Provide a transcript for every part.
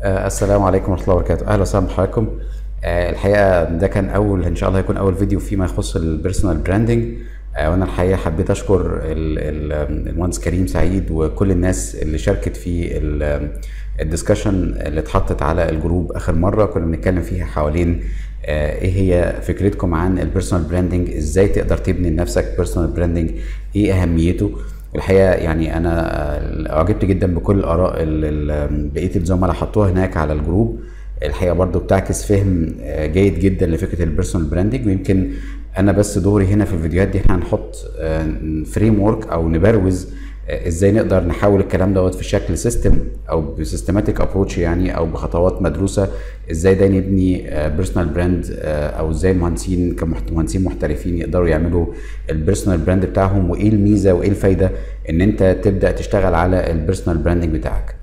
آه، السلام عليكم ورحمه الله وبركاته اهلا وسهلا بحضراتكم آه، الحقيقه ده كان اول ان شاء الله هيكون اول فيديو فيما يخص البيرسونال براندنج وانا الحقيقه حبيت اشكر ال- ال- المهندس كريم سعيد وكل الناس اللي شاركت في الدسكشن اللي اتحطت على الجروب اخر مره كنا بنتكلم فيها حوالين آه، ايه هي فكرتكم عن البيرسونال براندنج ازاي تقدر تبني لنفسك بيرسونال براندنج ايه اهميته الحقيقه يعني انا آه، اعجبت جدا بكل الاراء اللي اللي بقيه الزملاء حطوها هناك على الجروب الحقيقه برضو بتعكس فهم آه، جيد جدا لفكره البيرسونال براندنج ويمكن انا بس دوري هنا في الفيديوهات دي احنا هنحط فريم ورك او نبروز آه، ازاي نقدر نحول الكلام دوت في شكل سيستم او بسيستماتيك ابروتش يعني او بخطوات مدروسه ازاي ده نبني بيرسونال براند او ازاي المهندسين كمهندسين محترفين يقدروا يعملوا البيرسونال براند بتاعهم وايه الميزه وايه الفايده ان انت تبدا تشتغل على البيرسونال براندنج بتاعك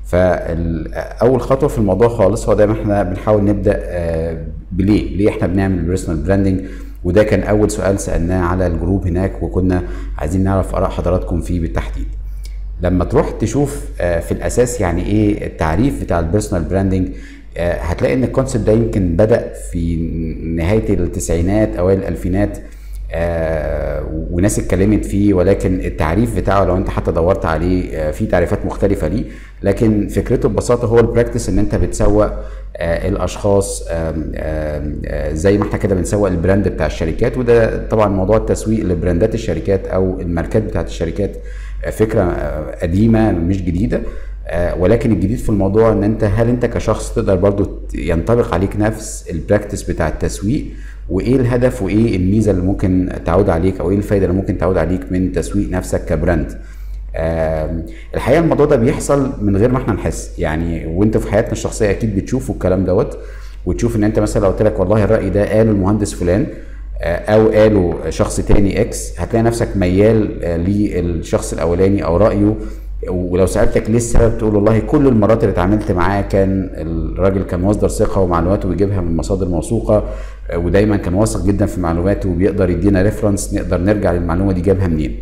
فاول خطوه في الموضوع خالص هو دايما احنا بنحاول نبدا آه، بليه ليه احنا بنعمل البيرسونال براندنج وده كان اول سؤال سالناه على الجروب هناك وكنا عايزين نعرف اراء حضراتكم فيه بالتحديد لما تروح تشوف آه، في الاساس يعني ايه التعريف بتاع البيرسونال براندنج هتلاقي ان الكونسيبت ده يمكن بدا في نهايه التسعينات اوائل الالفينات آه، وناس اتكلمت فيه ولكن التعريف بتاعه لو انت حتى دورت عليه آه، في تعريفات مختلفه ليه لكن فكرته ببساطه هو البراكتس ان انت بتسوق آه، الاشخاص آم، آم، آه، زي ما احنا كده بنسوق البراند بتاع الشركات وده طبعا موضوع التسويق لبراندات الشركات او الماركات بتاعت الشركات آه، فكره آه، قديمه مش جديده آه، ولكن الجديد في الموضوع ان انت هل انت كشخص تقدر برضو ت- ينطبق عليك نفس البراكتس بتاع التسويق وايه الهدف وايه الميزه اللي ممكن تعود عليك او ايه الفايده اللي ممكن تعود عليك من تسويق نفسك كبراند آم، الحقيقه الموضوع ده بيحصل من غير ما احنا نحس يعني وانت في حياتنا الشخصيه اكيد بتشوفوا الكلام دوت وتشوف ان انت مثلا لو قلت لك والله الراي ده قاله المهندس فلان آه، او قاله شخص تاني اكس هتلاقي نفسك ميال آه، للشخص الاولاني او رايه ولو سالتك ليه السبب تقول والله كل المرات اللي اتعاملت معاه كان الراجل كان مصدر ثقه ومعلوماته بيجيبها من مصادر موثوقه آه، ودايما كان واثق جدا في معلوماته وبيقدر يدينا ريفرنس نقدر نرجع للمعلومه دي جابها منين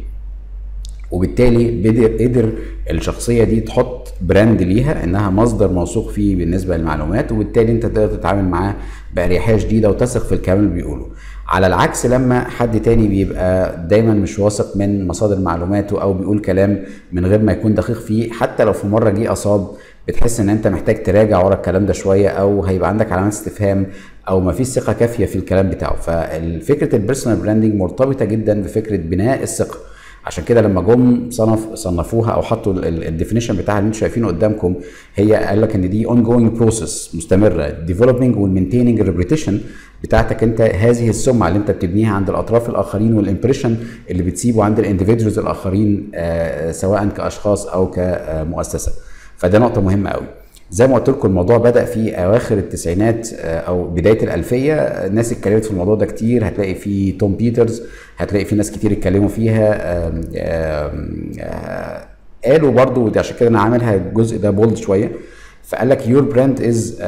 وبالتالي بدر قدر الشخصيه دي تحط براند ليها انها مصدر موثوق فيه بالنسبه للمعلومات وبالتالي انت تقدر تتعامل معاه باريحيه شديده وتثق في الكلام اللي بيقوله على العكس لما حد تاني بيبقى دايما مش واثق من مصادر معلوماته او بيقول كلام من غير ما يكون دقيق فيه حتى لو في مره جه اصاب بتحس ان انت محتاج تراجع ورا الكلام ده شويه او هيبقى عندك علامات استفهام او ما فيش ثقه كافيه في الكلام بتاعه ففكره البيرسونال براندنج مرتبطه جدا بفكره بناء الثقه عشان كده لما جم صنف صنفوها او حطوا الديفينيشن بتاعها اللي انتم شايفينه قدامكم هي قال لك ان دي اون جوينج بروسيس مستمره ديفلوبينج والمينتيننج الريبيتيشن بتاعتك انت هذه السمعه اللي انت بتبنيها عند الاطراف الاخرين والامبريشن اللي بتسيبه عند الانديفيدوالز الاخرين آه، سواء كاشخاص او كمؤسسه فده نقطه مهمه قوي زي ما قلت لكم الموضوع بدا في اواخر التسعينات آه، او بدايه الالفيه الناس اتكلمت في الموضوع ده كتير هتلاقي في توم بيترز هتلاقي في ناس كتير اتكلموا فيها آم، آم، آه، قالوا برضو ودي عشان كده انا عاملها الجزء ده بولد شويه فقال لك يور براند از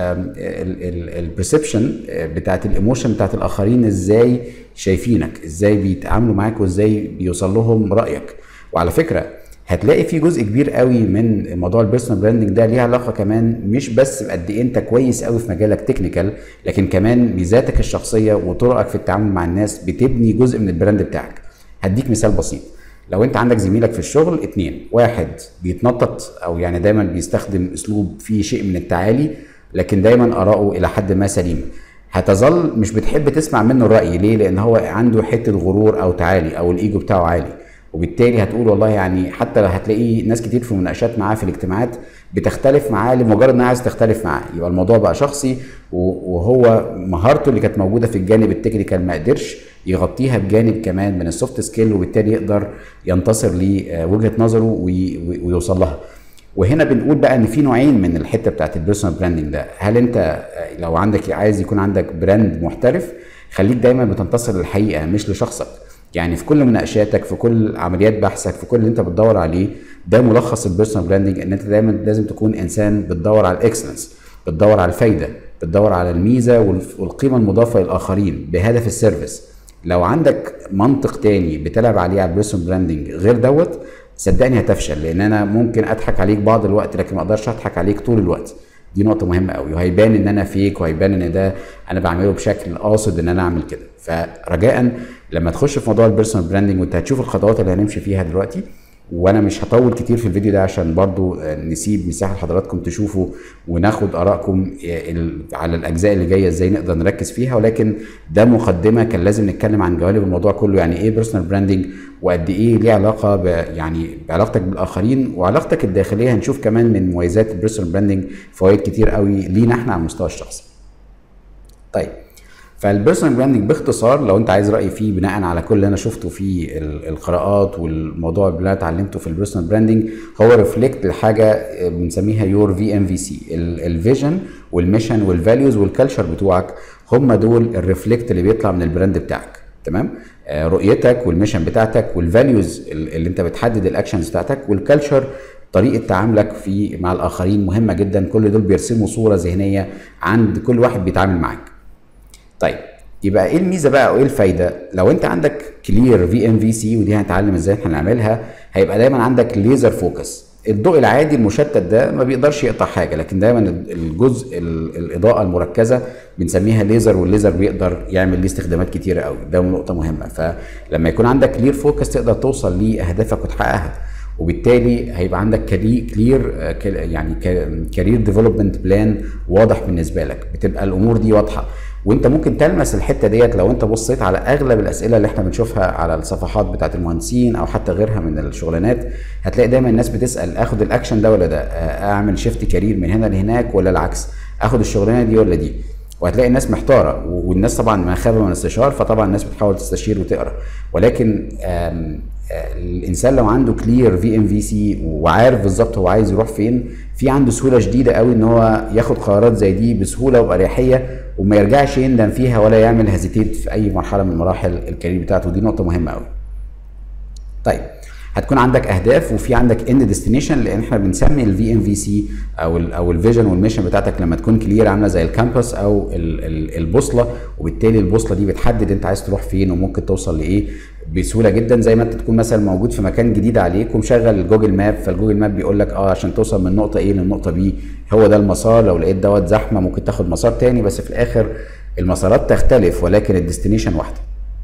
البرسبشن بتاعت الايموشن بتاعت الاخرين ازاي شايفينك ازاي بيتعاملوا معاك وازاي بيوصل لهم رايك وعلى فكره هتلاقي في جزء كبير قوي من موضوع البيرسونال براندنج ده ليه علاقه كمان مش بس بقد ايه انت كويس قوي في مجالك تكنيكال لكن كمان ميزاتك الشخصيه وطرقك في التعامل مع الناس بتبني جزء من البراند بتاعك هديك مثال بسيط لو انت عندك زميلك في الشغل اتنين واحد بيتنطط او يعني دايما بيستخدم اسلوب فيه شيء من التعالي لكن دايما اراءه الى حد ما سليمه هتظل مش بتحب تسمع منه الراي ليه لان هو عنده حته غرور او تعالي او الايجو بتاعه عالي وبالتالي هتقول والله يعني حتى لو هتلاقيه ناس كتير في مناقشات معاه في الاجتماعات بتختلف معاه لمجرد انها عايز تختلف معاه يبقى الموضوع بقى شخصي و- وهو مهارته اللي كانت موجوده في الجانب التكنيكال ما قدرش يغطيها بجانب كمان من السوفت سكيل وبالتالي يقدر ينتصر لوجهه نظره وي- وي- ويوصل لها وهنا بنقول بقى ان في نوعين من الحته بتاعت البيرسونال براندنج ده هل انت لو عندك عايز يكون عندك براند محترف خليك دايما بتنتصر للحقيقه مش لشخصك يعني في كل مناقشاتك في كل عمليات بحثك في كل اللي انت بتدور عليه ده ملخص البيرسونال براندنج ان انت دايما لازم تكون انسان بتدور على الاكسلنس بتدور على الفايده بتدور على الميزه والف- والقيمه المضافه للاخرين بهدف السيرفيس لو عندك منطق تاني بتلعب عليه على البيرسونال براندنج غير دوت صدقني هتفشل لان انا ممكن اضحك عليك بعض الوقت لكن ما اقدرش اضحك عليك طول الوقت دي نقطه مهمه قوي وهيبان ان انا فيك وهيبان ان ده انا بعمله بشكل قاصد ان انا اعمل كده فرجاء لما تخش في موضوع البيرسونال براندنج وانت هتشوف الخطوات اللي هنمشي فيها دلوقتي وانا مش هطول كتير في الفيديو ده عشان برضو نسيب مساحه لحضراتكم تشوفوا وناخد ارائكم على الاجزاء اللي جايه ازاي نقدر نركز فيها ولكن ده مقدمه كان لازم نتكلم عن جوانب الموضوع كله يعني ايه بيرسونال براندنج وقد ايه ليه علاقه ب يعني بعلاقتك بالاخرين وعلاقتك الداخليه هنشوف كمان من مميزات البيرسونال براندنج فوائد كتير قوي لينا احنا على المستوى الشخصي. طيب فالبيرسونال براندنج باختصار لو انت عايز رايي فيه بناء على كل اللي انا شفته في القراءات والموضوع اللي انا اتعلمته في البيرسونال براندنج هو ريفلكت لحاجه بنسميها يور في ام في سي الفيجن والميشن والفاليوز والكالتشر بتوعك هم دول الريفلكت اللي بيطلع من البراند بتاعك تمام آه رؤيتك والميشن بتاعتك والفاليوز اللي انت بتحدد الاكشنز بتاعتك والكالتشر طريقه تعاملك في مع الاخرين مهمه جدا كل دول بيرسموا صوره ذهنيه عند كل واحد بيتعامل معاك طيب يبقى ايه الميزه بقى او ايه الفايده لو انت عندك كلير في ام في سي ودي هنتعلم ازاي احنا نعملها هيبقى دايما عندك ليزر فوكس الضوء العادي المشتت ده ما بيقدرش يقطع حاجه لكن دايما الجزء الاضاءه المركزه بنسميها ليزر والليزر بيقدر يعمل ليه استخدامات كتيره قوي ده نقطه مهمه فلما يكون عندك كلير فوكس تقدر توصل لاهدافك وتحققها وبالتالي هيبقى عندك كلير يعني كارير ديفلوبمنت بلان واضح بالنسبه لك بتبقى الامور دي واضحه وانت ممكن تلمس الحته ديت لو انت بصيت على اغلب الاسئله اللي احنا بنشوفها على الصفحات بتاعت المهندسين او حتى غيرها من الشغلانات هتلاقي دايما الناس بتسال اخد الاكشن ده ولا ده اعمل شيفت كارير من هنا لهناك ولا العكس اخد الشغلانه دي ولا دي وهتلاقي الناس محتاره والناس طبعا ما خاب من الاستشار فطبعا الناس بتحاول تستشير وتقرا ولكن الانسان لو عنده كلير في ام في سي وعارف بالظبط هو عايز يروح فين في عنده سهوله شديده قوي ان هو ياخد قرارات زي دي بسهوله وباريحيه وما يرجعش يندم فيها ولا يعمل هزيتيت في اي مرحله من مراحل الكارير بتاعته دي نقطه مهمه قوي طيب هتكون عندك اهداف وفي عندك اند ديستنيشن لان احنا بنسمي الفي ام في سي او ال او الفيجن والميشن بتاعتك لما تكون كلير عامله زي الكامبس او ال ال البوصله وبالتالي البوصله دي بتحدد انت عايز تروح فين وممكن توصل لايه بسهوله جدا زي ما انت تكون مثلا موجود في مكان جديد عليك ومشغل جوجل ماب فالجوجل ماب بيقول لك اه عشان توصل من نقطه ايه للنقطه بي هو ده المسار لو لقيت دوت زحمه ممكن تاخد مسار تاني بس في الاخر المسارات تختلف ولكن الديستنيشن واحده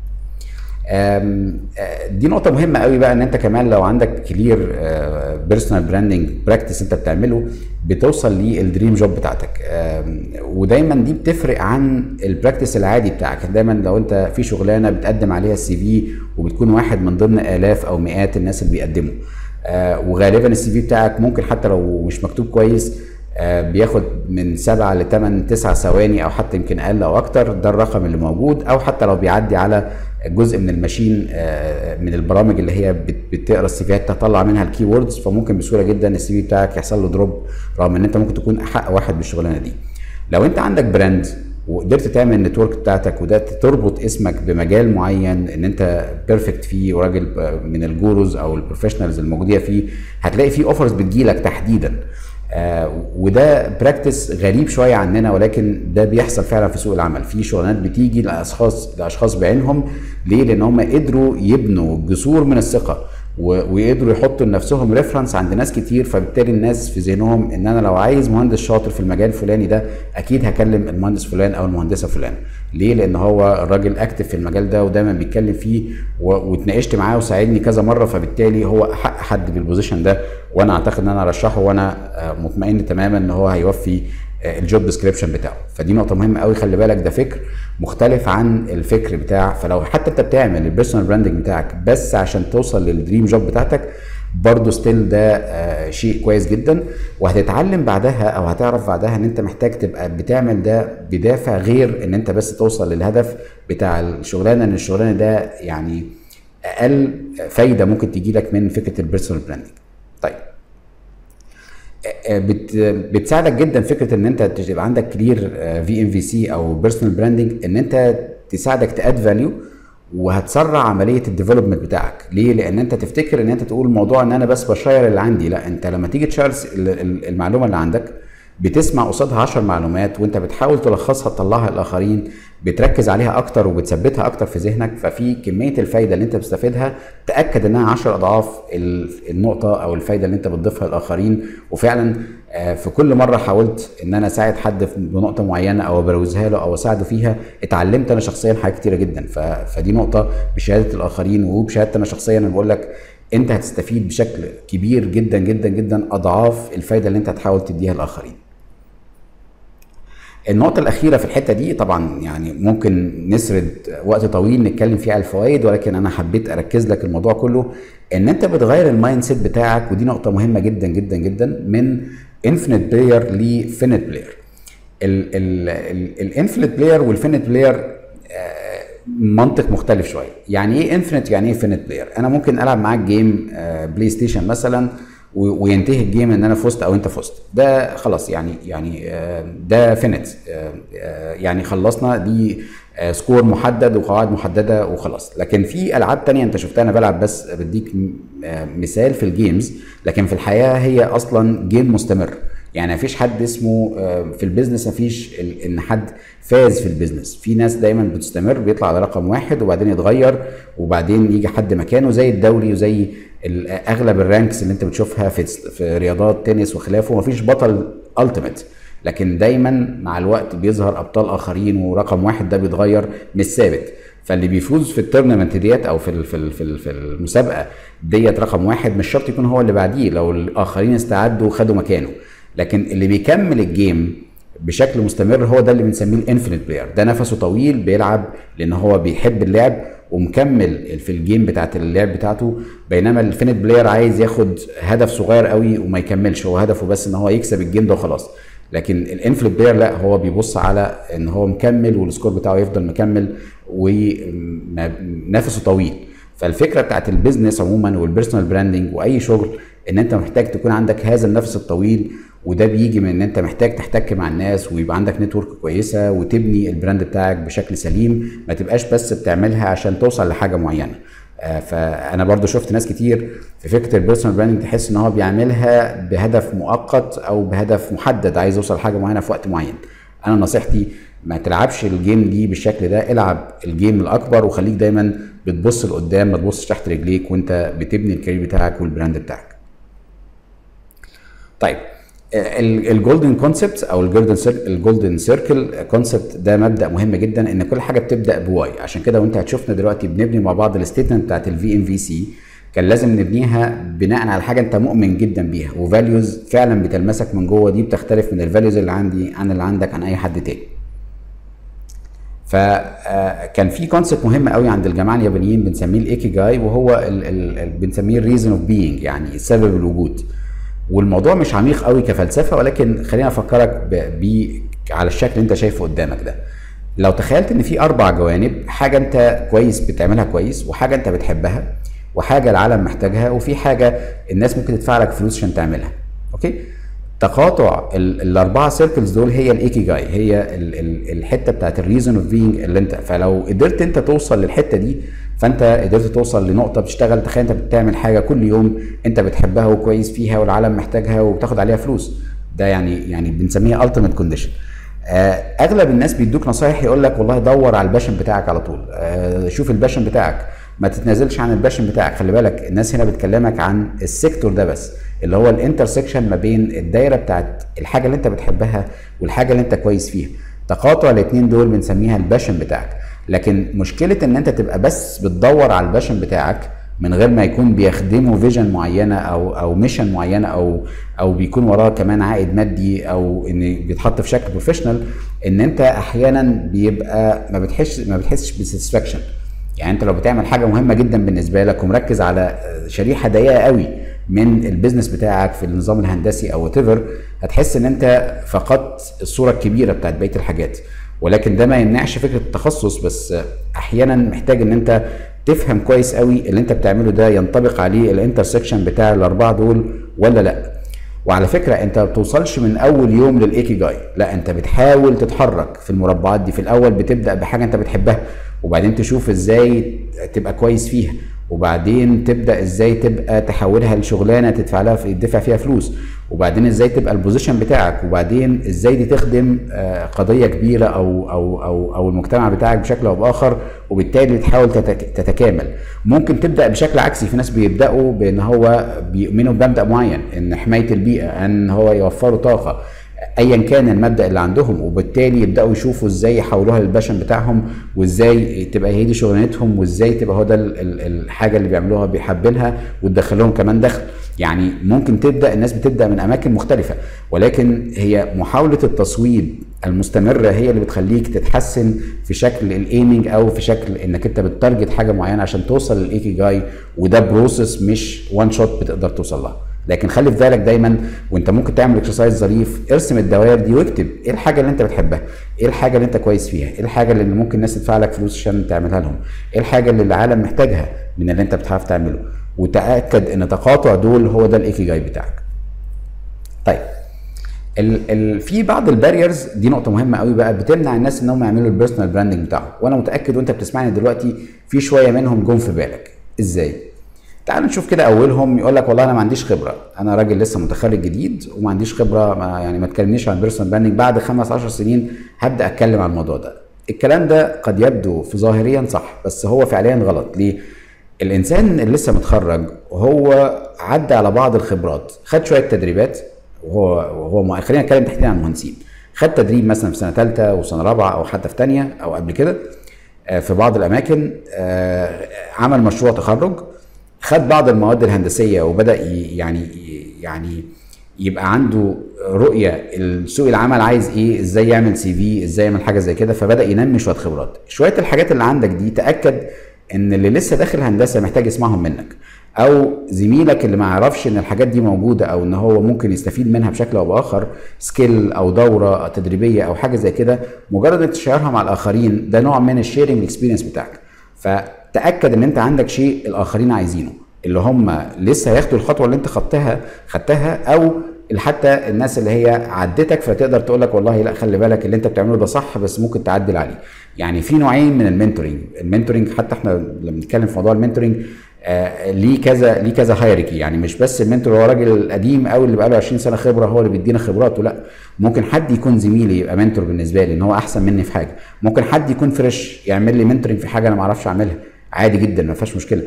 دي نقطة مهمة قوي بقى ان انت كمان لو عندك كلير بيرسونال براندنج براكتس انت بتعمله بتوصل للدريم جوب بتاعتك ودايما دي بتفرق عن البراكتس العادي بتاعك دايما لو انت في شغلانة بتقدم عليها السي في وبتكون واحد من ضمن الاف او مئات الناس اللي بيقدموا وغالبا السي في بتاعك ممكن حتى لو مش مكتوب كويس بياخد من سبعة لثمان تسع ثواني او حتى يمكن اقل او اكتر ده الرقم اللي موجود او حتى لو بيعدي على جزء من الماشين من البرامج اللي هي بتقرا السيفيات تطلع منها الكي ووردز فممكن بسهوله جدا السي في بتاعك يحصل له دروب رغم ان انت ممكن تكون احق واحد بالشغلانه دي لو انت عندك براند وقدرت تعمل النتورك بتاعتك وده تربط اسمك بمجال معين ان انت بيرفكت فيه وراجل من الجوروز او البروفيشنالز الموجودين فيه هتلاقي فيه اوفرز بتجيلك تحديدا آه وده براكتس غريب شويه عننا ولكن ده بيحصل فعلا في سوق العمل في شغلانات بتيجي لاشخاص لاشخاص بعينهم ليه لان هم قدروا يبنوا جسور من الثقه ويقدروا يحطوا لنفسهم ريفرنس عند ناس كتير فبالتالي الناس في ذهنهم ان انا لو عايز مهندس شاطر في المجال الفلاني ده اكيد هكلم المهندس فلان او المهندسه فلان ليه لان هو الراجل اكتف في المجال ده ودايما بيتكلم فيه واتناقشت معاه وساعدني كذا مره فبالتالي هو احق حد بالبوزيشن ده وانا اعتقد ان انا ارشحه وانا مطمئن تماما ان هو هيوفي الجوب ديسكريبشن بتاعه فدي نقطه مهمه قوي خلي بالك ده فكر مختلف عن الفكر بتاع فلو حتى انت بتعمل البيرسونال براندنج بتاعك بس عشان توصل للدريم جوب بتاعتك برضه ستيل ده آه شيء كويس جدا وهتتعلم بعدها او هتعرف بعدها ان انت محتاج تبقى بتعمل ده بدافع غير ان انت بس توصل للهدف بتاع الشغلانه ان الشغلانه ده يعني اقل فايده ممكن تجي لك من فكره البيرسونال براندنج طيب بت بتساعدك جدا فكره ان انت تبقى عندك كلير في ام في سي او بيرسونال براندنج ان انت تساعدك تاد فاليو وهتسرع عمليه الديفلوبمنت بتاعك ليه لان انت تفتكر ان انت تقول موضوع ان انا بس بشير اللي عندي لا انت لما تيجي تشير المعلومه اللي عندك بتسمع قصادها 10 معلومات وانت بتحاول تلخصها تطلعها للاخرين بتركز عليها اكتر وبتثبتها اكتر في ذهنك ففي كميه الفايده اللي انت بتستفيدها تاكد انها 10 اضعاف النقطه او الفايده اللي انت بتضيفها للاخرين وفعلا آه، في كل مره حاولت ان انا اساعد حد بنقطه معينه او ابروزها له او اساعده فيها اتعلمت انا شخصيا حاجات كتيره جدا فدي نقطه بشهاده الاخرين وبشهادتي انا شخصيا انا بقول لك انت هتستفيد بشكل كبير جدا جدا جدا اضعاف الفايده اللي انت هتحاول تديها للاخرين النقطة الأخيرة في الحتة دي طبعا يعني ممكن نسرد وقت طويل نتكلم فيه على الفوائد ولكن أنا حبيت أركز لك الموضوع كله إن أنت بتغير المايند سيت بتاعك ودي نقطة مهمة جدا جدا جدا من انفينيت بلاير لفينيت بلاير الانفينيت بلاير والفينيت بلاير منطق مختلف شويه يعني ايه انفينيت يعني ايه فينيت بلاير انا ممكن العب معاك جيم بلاي ستيشن مثلا وينتهي الجيم ان انا فزت او انت فزت ده خلاص يعني يعني آه، ده فينيت آه، آه، يعني خلصنا دي سكور محدد وقواعد محدده وخلاص لكن في العاب تانية انت شفتها انا بلعب بس بديك مثال في الجيمز لكن في الحياه هي اصلا جيم مستمر يعني مفيش حد اسمه في البيزنس مفيش ان حد فاز في البيزنس في ناس دايما بتستمر بيطلع على رقم واحد وبعدين يتغير وبعدين يجي حد مكانه زي الدوري وزي اغلب الرانكس اللي انت بتشوفها في في رياضات تنس وخلافه مفيش بطل التيميت لكن دايما مع الوقت بيظهر ابطال اخرين ورقم واحد ده بيتغير مش ثابت فاللي بيفوز في التورنمنت ديت او في في في في المسابقه ديت رقم واحد مش شرط يكون هو اللي بعديه لو الاخرين استعدوا وخدوا مكانه لكن اللي بيكمل الجيم بشكل مستمر هو ده اللي بنسميه الانفينيت بلاير ده نفسه طويل بيلعب لان هو بيحب اللعب ومكمل في الجيم بتاعت اللعب بتاعته بينما الفينيت بلاير عايز ياخد هدف صغير قوي وما يكملش هو هدفه بس ان هو يكسب الجيم ده وخلاص لكن الانفلت بلاير لا هو بيبص على ان هو مكمل والسكور بتاعه يفضل مكمل ونفسه طويل فالفكره بتاعت البيزنس عموما والبيرسونال براندنج واي شغل ان انت محتاج تكون عندك هذا النفس الطويل وده بيجي من ان انت محتاج تحتك مع الناس ويبقى عندك نتورك كويسه وتبني البراند بتاعك بشكل سليم ما تبقاش بس بتعملها عشان توصل لحاجه معينه آه، فانا برضو شفت ناس كتير في فكره البيرسونال براندنج تحس ان هو بيعملها بهدف مؤقت او بهدف محدد عايز يوصل لحاجه معينه في وقت معين انا نصيحتي ما تلعبش الجيم دي بالشكل ده العب الجيم الاكبر وخليك دايما بتبص لقدام ما تبصش تحت رجليك وانت بتبني الكارير بتاعك والبراند بتاعك طيب الجولدن كونسبت او الجولدن الجولدن سيركل كونسبت ده مبدا مهم جدا ان كل حاجه بتبدا بواي عشان كده وانت هتشوفنا دلوقتي بنبني مع بعض الستيتمنت بتاعت الفي ام في سي كان لازم نبنيها بناء على حاجه انت مؤمن جدا بيها وفاليوز فعلا بتلمسك من جوه دي بتختلف من الفاليوز اللي عندي عن اللي عندك عن اي حد تاني فكان آه، في كونسبت مهم قوي عند الجماعه اليابانيين بنسميه الايكي جاي وهو ال ال بنسميه الريزن اوف بينج يعني سبب الوجود والموضوع مش عميق قوي كفلسفه ولكن خليني افكرك بيه على الشكل اللي انت شايفه قدامك ده لو تخيلت ان في اربع جوانب حاجه انت كويس بتعملها كويس وحاجه انت بتحبها وحاجه العالم محتاجها وفي حاجه الناس ممكن تدفع لك فلوس عشان تعملها اوكي تقاطع الاربعه سيركلز دول هي الايكي جاي هي الحته بتاعت الريزون اوف بينج اللي انت فلو قدرت انت توصل للحته دي فانت قدرت توصل لنقطه بتشتغل تخيل انت بتعمل حاجه كل يوم انت بتحبها وكويس فيها والعالم محتاجها وبتاخد عليها فلوس ده يعني يعني بنسميها التيميت كونديشن آه، اغلب الناس بيدوك نصايح يقول لك والله دور على الباشن بتاعك على طول آه، شوف الباشن بتاعك ما تتنازلش عن الباشن بتاعك خلي بالك الناس هنا بتكلمك عن السيكتور ده بس اللي هو الانترسكشن ما بين الدايره بتاعت الحاجه اللي انت بتحبها والحاجه اللي انت كويس فيها تقاطع الاثنين دول بنسميها الباشن بتاعك لكن مشكله ان انت تبقى بس بتدور على الباشن بتاعك من غير ما يكون بيخدموا فيجن معينه او او ميشن معينه او او بيكون وراه كمان عائد مادي او ان بيتحط في شكل بروفيشنال ان انت احيانا بيبقى ما بتحسش ما بتحسش بساتسفاكشن يعني انت لو بتعمل حاجه مهمه جدا بالنسبه لك ومركز على شريحه ضيقه قوي من البيزنس بتاعك في النظام الهندسي او وات هتحس ان انت فقدت الصوره الكبيره بتاعت بقيه الحاجات ولكن ده ما يمنعش فكره التخصص بس احيانا محتاج ان انت تفهم كويس قوي اللي انت بتعمله ده ينطبق عليه الانترسكشن بتاع الاربعه دول ولا لا وعلى فكره انت ما بتوصلش من اول يوم للايكي جاي لا انت بتحاول تتحرك في المربعات دي في الاول بتبدا بحاجه انت بتحبها وبعدين تشوف ازاي تبقى كويس فيها وبعدين تبدا ازاي تبقى تحولها لشغلانه تدفع لها يدفع فيها فلوس وبعدين ازاي تبقى البوزيشن بتاعك وبعدين ازاي دي تخدم آه، قضيه كبيره او او او او المجتمع بتاعك بشكل او باخر وبالتالي تحاول تتك- تتكامل ممكن تبدا بشكل عكسي في ناس بيبداوا بان هو بيؤمنوا بمبدا معين ان حمايه البيئه ان هو يوفروا طاقه ايا كان المبدا اللي عندهم وبالتالي يبداوا يشوفوا ازاي يحولوها للباشن بتاعهم وازاي تبقى هي دي شغلانتهم وازاي تبقى هو ده ال- ال- الحاجه اللي بيعملوها بيحبنها وتدخل لهم كمان دخل يعني ممكن تبدا الناس بتبدا من اماكن مختلفه ولكن هي محاوله التصويب المستمره هي اللي بتخليك تتحسن في شكل الايمنج او في شكل انك انت بتارجت حاجه معينه عشان توصل للايكي جاي وده بروسس مش وان شوت بتقدر توصل لها لكن خلي في بالك دايما وانت ممكن تعمل اكسرسايز ظريف ارسم الدوائر دي واكتب ايه الحاجه اللي انت بتحبها ايه الحاجه اللي انت كويس فيها ايه الحاجه اللي ممكن الناس تدفع لك فلوس عشان تعملها لهم ايه الحاجه اللي العالم محتاجها من اللي انت بتعرف تعمله وتاكد ان تقاطع دول هو ده الايكي جاي بتاعك طيب ال ال في بعض الباريرز دي نقطه مهمه قوي بقى بتمنع الناس انهم يعملوا البيرسونال براندنج بتاعهم وانا متاكد وانت بتسمعني دلوقتي في شويه منهم جم في بالك ازاي تعال نشوف كده اولهم يقول لك والله انا ما عنديش خبره انا راجل لسه متخرج جديد وما عنديش خبره ما يعني ما تكلمنيش عن بيرسونال براندنج بعد خمس 10 سنين هبدا اتكلم عن الموضوع ده الكلام ده قد يبدو في ظاهريا صح بس هو فعليا غلط ليه الانسان اللي لسه متخرج هو عدى على بعض الخبرات خد شويه تدريبات وهو وهو مع- خلينا نتكلم تحديدا عن المهندسين خد تدريب مثلا في سنه ثالثه وسنه رابعه او حتى في ثانيه او قبل كده آه، في بعض الاماكن آه، عمل مشروع تخرج خد بعض المواد الهندسيه وبدا ي- يعني يعني يبقى عنده رؤيه سوق العمل عايز ايه ازاي يعمل سي في ازاي يعمل حاجه زي كده فبدا ينمي شويه خبرات شويه الحاجات اللي عندك دي تاكد ان اللي لسه داخل هندسه محتاج يسمعهم منك او زميلك اللي ما يعرفش ان الحاجات دي موجوده او ان هو ممكن يستفيد منها بشكل او باخر سكيل او دوره تدريبيه او حاجه زي كده مجرد انك تشيرها مع الاخرين ده نوع من الشيرنج اكسبيرينس بتاعك فتاكد ان انت عندك شيء الاخرين عايزينه اللي هم لسه هياخدوا الخطوه اللي انت خدتها خدتها او حتى الناس اللي هي عدتك فتقدر تقول لك والله لا خلي بالك اللي انت بتعمله ده صح بس ممكن تعدل عليه يعني في نوعين من المنتورنج المنتورنج حتى احنا لما بنتكلم في موضوع المنتورنج آه ليه كذا ليه كذا هايركي يعني مش بس المنتور هو راجل قديم قوي اللي بقاله 20 سنه خبره هو اللي بيدينا خبراته لا ممكن حد يكون زميلي يبقى منتور بالنسبه لي ان هو احسن مني في حاجه ممكن حد يكون فريش يعمل لي منتورنج في حاجه انا ما اعرفش اعملها عادي جدا ما فيهاش مشكله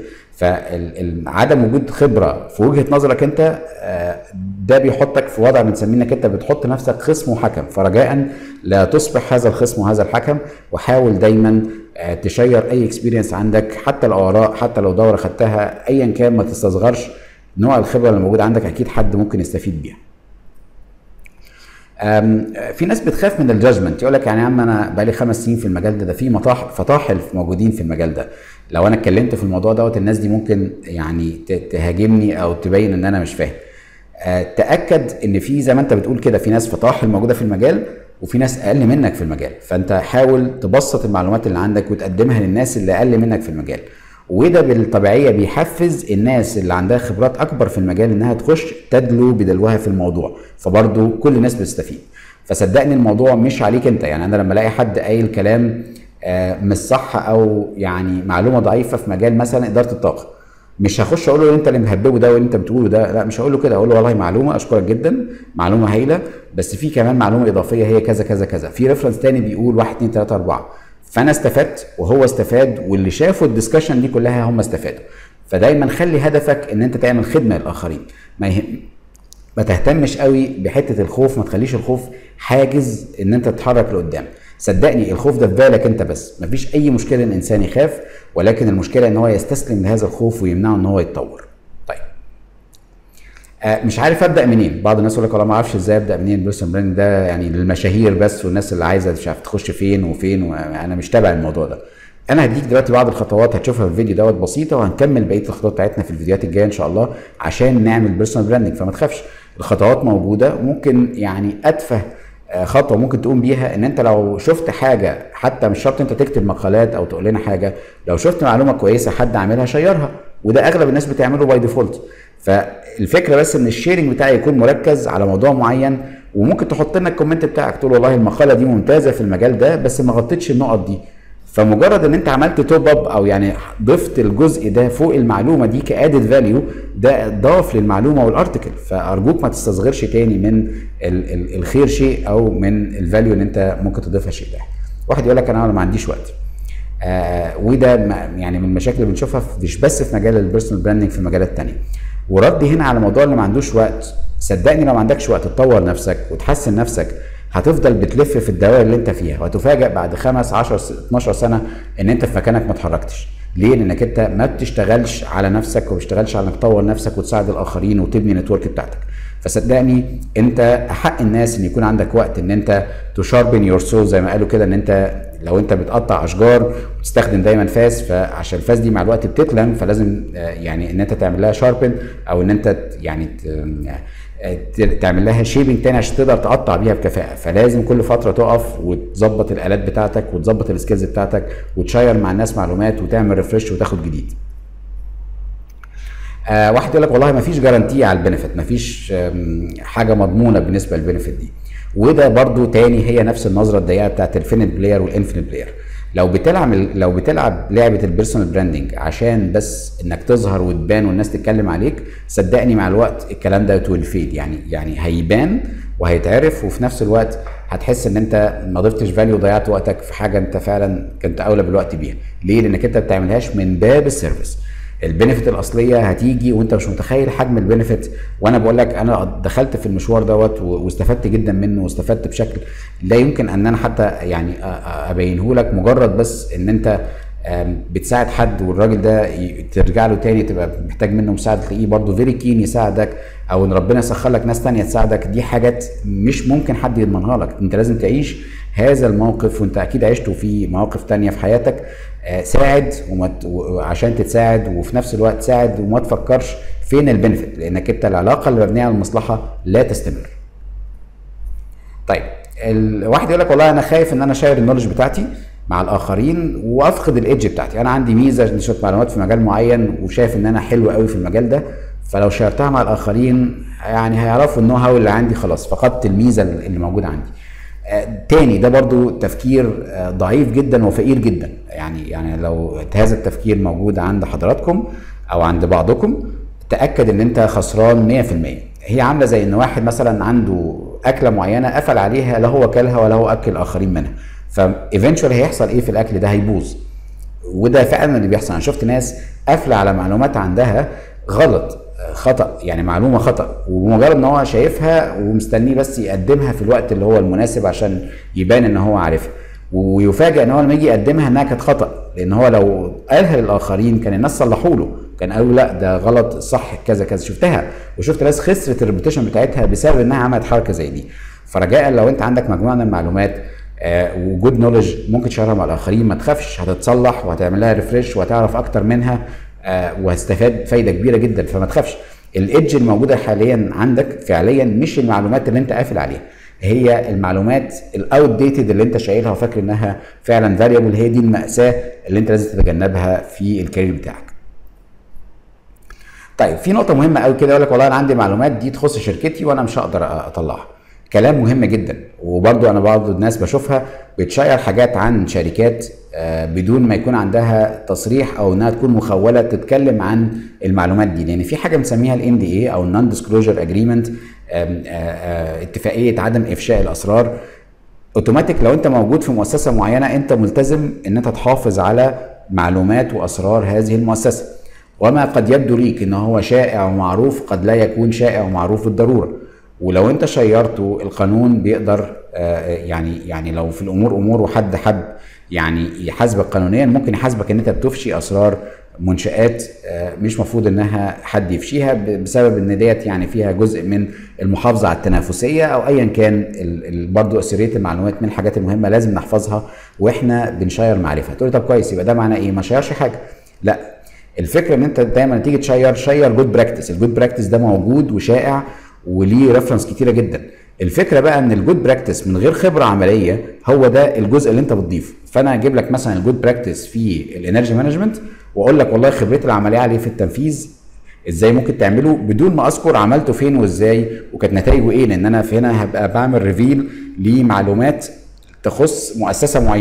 فعدم وجود خبره في وجهه نظرك انت آه، ده بيحطك في وضع بنسميه انك انت بتحط نفسك خصم وحكم فرجاء لا تصبح هذا الخصم وهذا الحكم وحاول دايما آه، تشير اي اكسبيرينس عندك حتى لو اراء حتى لو دوره خدتها ايا كان ما تستصغرش نوع الخبره اللي موجود عندك اكيد حد ممكن يستفيد بيها أم، في ناس بتخاف من الجاجمنت يقول لك يعني يا عم انا بقالي خمس سنين في المجال ده ده في مطاح فطاحل موجودين في المجال ده لو انا اتكلمت في الموضوع دوت الناس دي ممكن يعني ت- تهاجمني او تبين ان انا مش فاهم أه، تاكد ان في زي ما انت بتقول كده في ناس فطاحل موجوده في المجال وفي ناس اقل منك في المجال فانت حاول تبسط المعلومات اللي عندك وتقدمها للناس اللي اقل منك في المجال وده بالطبيعيه بيحفز الناس اللي عندها خبرات اكبر في المجال انها تخش تدلو بدلوها في الموضوع فبرضو كل الناس بتستفيد فصدقني الموضوع مش عليك انت يعني انا لما الاقي حد قايل كلام آه، مش صح او يعني معلومه ضعيفه في مجال مثلا اداره الطاقه مش هخش اقول له انت اللي مهببه ده واللي انت بتقوله ده لا مش هقول له كده اقول له والله معلومه اشكرك جدا معلومه هايله بس في كمان معلومه اضافيه هي كذا كذا كذا في ريفرنس تاني بيقول 1 2 3 4 فانا استفدت وهو استفاد واللي شافوا الدسكشن دي كلها هم استفادوا فدايما خلي هدفك ان انت تعمل خدمه للاخرين ما يهم ما تهتمش قوي بحته الخوف ما تخليش الخوف حاجز ان انت تتحرك لقدام صدقني الخوف ده في بالك انت بس مفيش اي مشكله ان انسان يخاف ولكن المشكله ان هو يستسلم لهذا الخوف ويمنعه ان هو يتطور طيب آه مش عارف ابدا منين بعض الناس يقول لك والله ما اعرفش ازاي ابدا منين البيرسون براند ده يعني للمشاهير بس والناس اللي عايزه مش عارف تخش فين وفين وانا مش تابع الموضوع ده انا هديك دلوقتي بعض الخطوات هتشوفها في الفيديو دوت بسيطه وهنكمل بقيه الخطوات بتاعتنا في الفيديوهات الجايه ان شاء الله عشان نعمل بيرسونال براندنج فما تخافش الخطوات موجوده وممكن يعني اتفه آه، خطوه ممكن تقوم بيها ان انت لو شفت حاجه حتى مش شرط انت تكتب مقالات او تقول لنا حاجه لو شفت معلومه كويسه حد عاملها شيرها وده اغلب الناس بتعمله باي ديفولت فالفكره بس ان الشيرنج بتاعي يكون مركز على موضوع معين وممكن تحط لنا الكومنت بتاعك تقول والله المقاله دي ممتازه في المجال ده بس ما غطتش النقط دي فمجرد ان انت عملت توب اب او يعني ضفت الجزء ده فوق المعلومه دي كادد فاليو ده ضاف للمعلومه والارتكل فارجوك ما تستصغرش تاني من ال ال الخير شيء او من الفاليو اللي انت ممكن تضيفها شيء ده واحد يقول لك انا ما عنديش وقت آه وده يعني من المشاكل اللي بنشوفها مش بس في مجال البيرسونال براندنج في مجالات تانية وردي هنا على موضوع اللي ما عندوش وقت صدقني لو ما عندكش وقت تطور نفسك وتحسن نفسك هتفضل بتلف في الدوائر اللي انت فيها وهتفاجئ بعد خمس 10 12 سنه ان انت في مكانك ما اتحركتش ليه؟ لانك انت ما بتشتغلش على نفسك وما بتشتغلش على انك تطور نفسك وتساعد الاخرين وتبني نتورك بتاعتك فصدقني انت احق الناس ان يكون عندك وقت ان انت تشاربن يور سول زي ما قالوا كده ان انت لو انت بتقطع اشجار وتستخدم دايما فاس فعشان الفاس دي مع الوقت بتتلم فلازم يعني ان انت تعمل لها شاربن او ان انت يعني تعمل لها شيبنج تاني عشان تقدر تقطع بيها بكفاءه فلازم كل فتره تقف وتظبط الالات بتاعتك وتظبط السكيلز بتاعتك وتشير مع الناس معلومات وتعمل ريفرش وتاخد جديد آه واحد يقول لك والله ما فيش جارانتي على البنفيت ما فيش حاجه مضمونه بالنسبه للبنفيت دي وده برضو تاني هي نفس النظره الضيقه بتاعت الفينيت بلاير والانفينيت بلاير لو بتلعب لو بتلعب لعبه البيرسونال براندنج عشان بس انك تظهر وتبان والناس تتكلم عليك صدقني مع الوقت الكلام ده ويل فيد يعني يعني هيبان وهيتعرف وفي نفس الوقت هتحس ان انت ما ضفتش فاليو وضيعت وقتك في حاجه انت فعلا كنت اولى بالوقت بيها ليه لانك انت ما بتعملهاش من باب السيرفيس البنفيت الاصليه هتيجي وانت مش متخيل حجم البنفيت وانا بقول لك انا دخلت في المشوار دوت واستفدت جدا منه واستفدت بشكل لا يمكن ان انا حتى يعني ابينه لك مجرد بس ان انت بتساعد حد والراجل ده ترجع له تاني تبقى محتاج منه مساعده تلاقيه برضه فيري كين يساعدك او ان ربنا يسخر لك ناس تانية تساعدك دي حاجات مش ممكن حد يضمنها لك انت لازم تعيش هذا الموقف وانت اكيد عشته في مواقف تانية في حياتك ساعد ومت... عشان تتساعد وفي نفس الوقت ساعد وما تفكرش فين البنفيت لانك انت العلاقه اللي مبنيه على المصلحه لا تستمر. طيب الواحد يقول لك والله انا خايف ان انا شاير النولج بتاعتي مع الاخرين وافقد الايدج بتاعتي انا عندي ميزه نشوه معلومات في مجال معين وشايف ان انا حلو قوي في المجال ده فلو شيرتها مع الاخرين يعني هيعرفوا النو هاو اللي عندي خلاص فقدت الميزه اللي موجوده عندي. تاني ده برضو تفكير ضعيف جدا وفقير جدا يعني يعني لو هذا التفكير موجود عند حضراتكم او عند بعضكم تاكد ان انت خسران 100% هي عامله زي ان واحد مثلا عنده اكله معينه قفل عليها لا هو كلها ولا هو اكل الاخرين منها فايفنشولي هيحصل ايه في الاكل ده هيبوظ وده فعلا اللي بيحصل انا شفت ناس قافله على معلومات عندها غلط خطا يعني معلومه خطا ومجرد ان هو شايفها ومستنيه بس يقدمها في الوقت اللي هو المناسب عشان يبان ان هو عارفها ويفاجئ ان هو لما يجي يقدمها انها كانت خطا لان هو لو قالها للاخرين كان الناس صلحوا له كان قالوا لا ده غلط صح كذا كذا شفتها وشفت ناس خسرت الريبوتيشن بتاعتها بسبب انها عملت حركه زي دي فرجاء لو انت عندك مجموعه من المعلومات آه وجود نولج ممكن تشاركها مع الاخرين ما تخافش هتتصلح وهتعمل لها ريفرش وهتعرف اكتر منها آه وهتستفاد فايده كبيره جدا فما تخافش الايدج الموجوده حاليا عندك فعليا مش المعلومات اللي انت قافل عليها هي المعلومات الاوت ديتد اللي انت شايلها وفاكر انها فعلا فاريبل هي دي الماساه اللي انت لازم تتجنبها في الكارير بتاعك. طيب في نقطه مهمه قوي كده يقول لك والله انا عندي معلومات دي تخص شركتي وانا مش هقدر اطلعها. كلام مهم جدا وبرضو انا بعض الناس بشوفها بتشير حاجات عن شركات بدون ما يكون عندها تصريح او انها تكون مخوله تتكلم عن المعلومات دي لان في حاجه بنسميها الان دي اي او النون ديسكلوجر اجريمنت اتفاقيه عدم افشاء الاسرار اوتوماتيك لو انت موجود في مؤسسه معينه انت ملتزم ان انت تحافظ على معلومات واسرار هذه المؤسسه وما قد يبدو ليك ان هو شائع ومعروف قد لا يكون شائع ومعروف بالضروره ولو انت شيرته القانون بيقدر يعني يعني لو في الامور امور وحد حب يعني يحاسبك قانونيا ممكن يحاسبك ان انت بتفشي اسرار منشات مش مفروض انها حد يفشيها بسبب ان ديت يعني فيها جزء من المحافظه على التنافسيه او ايا كان برضه اسريه المعلومات من الحاجات المهمه لازم نحفظها واحنا بنشير معرفه تقول طب كويس يبقى ده معناه ايه ما شيرش حاجه لا الفكره ان انت دايما تيجي تشير شير جود براكتس الجود براكتس ده موجود وشائع وليه ريفرنس كتيره جدا الفكره بقى ان الجود براكتس من غير خبره عمليه هو ده الجزء اللي انت بتضيفه فانا اجيب لك مثلا الجود براكتس في الانرجي مانجمنت واقول لك والله خبرتي العمليه عليه في التنفيذ ازاي ممكن تعمله بدون ما اذكر عملته فين وازاي وكانت نتائجه ايه لان انا في هنا هبقى بعمل ريفيل لمعلومات تخص مؤسسه معينه